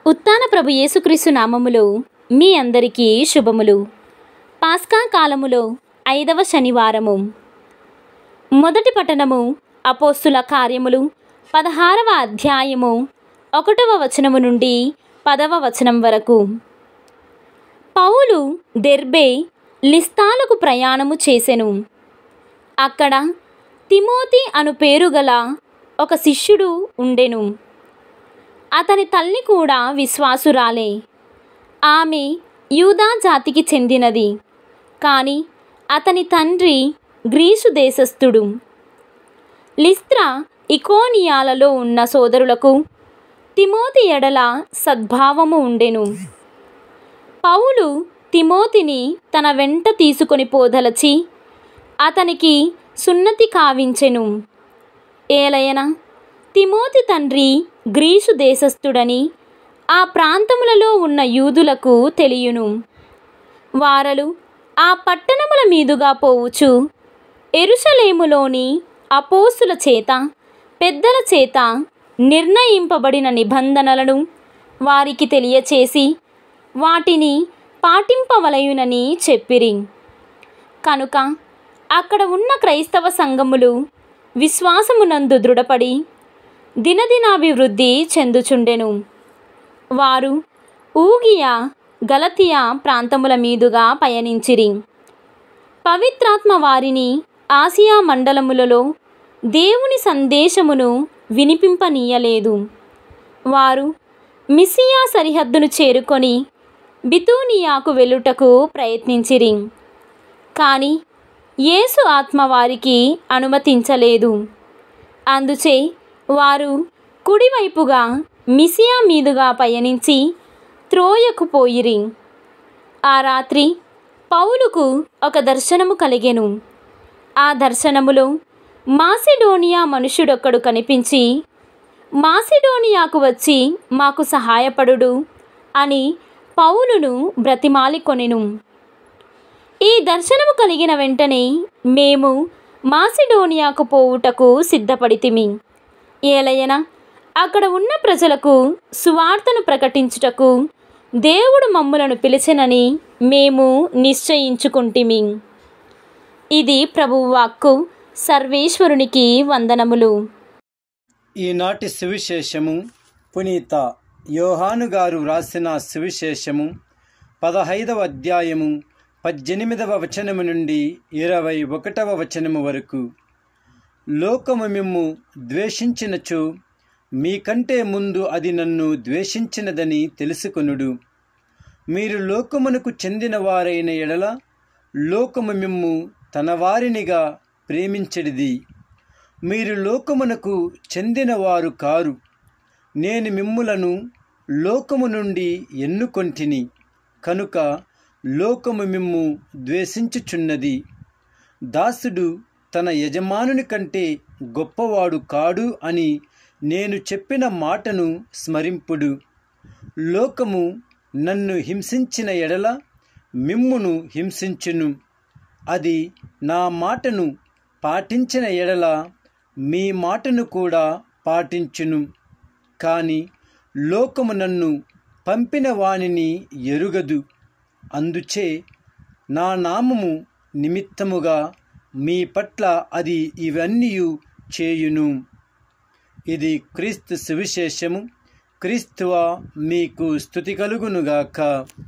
ఉత్తాన ప్రభు యేసుక్రీస్తు నామములో మీ అందరికీ శుభములు పాస్కా కాలములో ఐదవ శనివారము మొదటి పట్టణము అపోస్తుల కార్యములు పదహారవ అధ్యాయము ఒకటవ వచనము నుండి పదవ వచనం వరకు పౌలు దెర్బే లిస్తాలకు ప్రయాణము చేసెను అక్కడ తిమోతి అను పేరు గల ఒక శిష్యుడు ఉండెను అతని తల్లి కూడా విశ్వాసురాలే ఆమె యూదా జాతికి చెందినది కానీ అతని తండ్రి గ్రీసు దేశస్థుడు లిస్త్రా ఇకోనియాలలో ఉన్న సోదరులకు తిమోతి ఎడల సద్భావము ఉండెను పౌలు తిమోతిని తన వెంట తీసుకొని పోదలచి అతనికి సున్నతి కావించెను ఏలయన తిమోతి తండ్రి గ్రీసు దేశస్థుడని ఆ ప్రాంతములలో ఉన్న యూదులకు తెలియను వారలు ఆ పట్టణముల మీదుగా పోవుచు ఎరుసలేములోని అపోస్తుల చేత పెద్దల చేత నిర్ణయింపబడిన నిబంధనలను వారికి తెలియచేసి వాటిని పాటింపవలయునని చెప్పిరి కనుక అక్కడ ఉన్న క్రైస్తవ సంఘములు విశ్వాసమునందు దృఢపడి దినదినాభివృద్ధి చెందుచుండెను వారు ఊగియా గలతియా ప్రాంతముల మీదుగా పయనించిరి పవిత్రాత్మ వారిని ఆసియా మండలములలో దేవుని సందేశమును వినిపింపనీయలేదు వారు మిసియా సరిహద్దును చేరుకొని బితూనియాకు వెళ్ళుటకు ప్రయత్నించిరి కానీ యేసు ఆత్మ వారికి అనుమతించలేదు అందుచే వారు కుడివైపుగా మిసియా మీదుగా పయనించి త్రోయకు పోయిరి ఆ రాత్రి పౌలుకు ఒక దర్శనము కలిగెను ఆ దర్శనములో మాసిడోనియా మనుషుడొక్కడు కనిపించి మాసిడోనియాకు వచ్చి మాకు సహాయపడుడు అని పౌలును బ్రతిమాలి కొనెను ఈ దర్శనము కలిగిన వెంటనే మేము మాసిడోనియాకు పోవుటకు సిద్ధపడితిమి ఏలయన అక్కడ ఉన్న ప్రజలకు సువార్తను ప్రకటించుటకు దేవుడు మమ్ములను పిలిచెనని మేము నిశ్చయించుకుంటిమి ఇది ప్రభువు వాక్కు సర్వేశ్వరునికి వందనములు ఈనాటి సువిశేషము పునీత యోహాను గారు వ్రాసిన సువిశేషము పదహైదవ అధ్యాయము పద్దెనిమిదవ వచనము నుండి ఇరవై ఒకటవ వచనము వరకు లోకము మిమ్ము ద్వేషించినచో మీకంటే ముందు అది నన్ను ద్వేషించినదని తెలుసుకొనుడు మీరు లోకమునకు చెందిన వారైన ఎడల లోకము మిమ్ము తన వారినిగా ప్రేమించడిది మీరు లోకమునకు చెందినవారు కారు నేను మిమ్ములను లోకము నుండి ఎన్నుకొంటిని కనుక లోకము మిమ్ము ద్వేషించుచున్నది దాసుడు తన యజమానుని కంటే గొప్పవాడు కాడు అని నేను చెప్పిన మాటను స్మరింపుడు లోకము నన్ను హింసించిన ఎడల మిమ్మును హింసించును అది నా మాటను పాటించిన ఎడల మీ మాటను కూడా పాటించును కాని లోకము నన్ను పంపిన వానిని ఎరుగదు అందుచే నా నామము నిమిత్తముగా మీ పట్ల అది ఇవన్నీ చేయును ఇది క్రీస్తు సువిశేషము క్రీస్తువ మీకు స్థుతి కలుగునుగాక